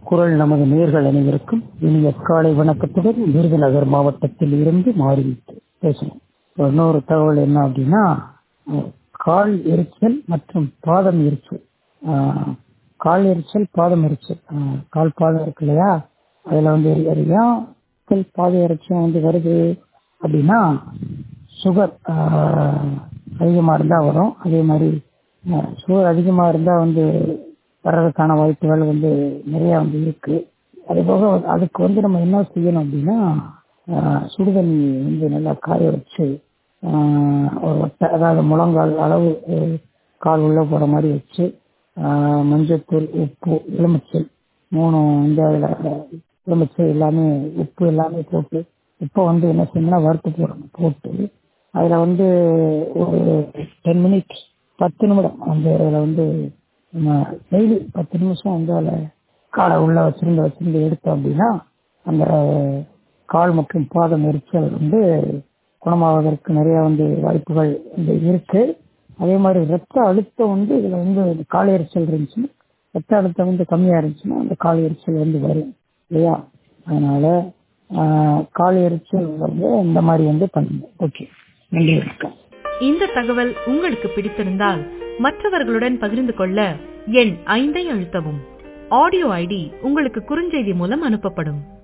குரல் நமது நேர்கள் அனைவருக்கும் இனிய காலை வணக்கத்துடன் விருதுநகர் மாவட்டத்தில் இருந்து மாறி பேசணும் இன்னொரு தகவல் என்ன அப்படின்னா கால் எரிச்சல் மற்றும் பாதம் எரிச்சல் கால் எரிச்சல் பாதம் எரிச்சல் கால் பாதம் இருக்கு இல்லையா அதில் வந்து ஏன் பாத எரிச்சல் வந்து வருது அப்படின்னா சுகர் அதிகமாக இருந்தால் வரும் அதே மாதிரி சுகர் அதிகமாக இருந்தால் வந்து வர்றதுக்கான வாய்ப்புகள் வந்து நிறையா வந்து இருக்கு அது போக அதுக்கு வந்து நம்ம என்ன செய்யணும் அப்படின்னா சுடுதண்ணி வந்து நல்லா காய வச்சு ஒரு வட்டை அதாவது முழங்கால் அளவு கால் உள்ள போகிற மாதிரி வச்சு மஞ்சத்தூள் உப்பு எலுமிச்சை மூணு இந்த எலுமிச்சை எல்லாமே உப்பு எல்லாமே போட்டு உப்பை வந்து என்ன செய்யணும்னா வறுத்து போடணும் போட்டு அதில் வந்து ஒரு டென் மினிட்ஸ் பத்து நிமிடம் அந்த அதில் வந்து நம்ம டெய்லி பத்து நிமிஷம் வந்து அதில் காலை உள்ள வச்சிருந்து வச்சிருந்து எடுத்தோம் அப்படின்னா அந்த கால் மற்றும் பாதம் எரிச்சல் வந்து குணமாவதற்கு நிறைய வந்து வாய்ப்புகள் வந்து இருக்கு அதே மாதிரி ரத்த அழுத்தம் வந்து இதில் வந்து கால் எரிச்சல் இருந்துச்சுன்னா ரத்த அழுத்தம் வந்து கம்மியாக இருந்துச்சுன்னா அந்த கால் எரிச்சல் வந்து வரும் இல்லையா அதனால கால் எரிச்சல் வந்து இந்த மாதிரி வந்து பண்ணுங்க ஓகே நன்றி வணக்கம் இந்த தகவல் உங்களுக்கு பிடித்திருந்தால் மற்றவர்களுடன் பகிர்ந்து கொள்ள எண் ஐந்தை அழுத்தவும் ஆடியோ ஐடி உங்களுக்கு குறுஞ்செய்தி மூலம் அனுப்பப்படும்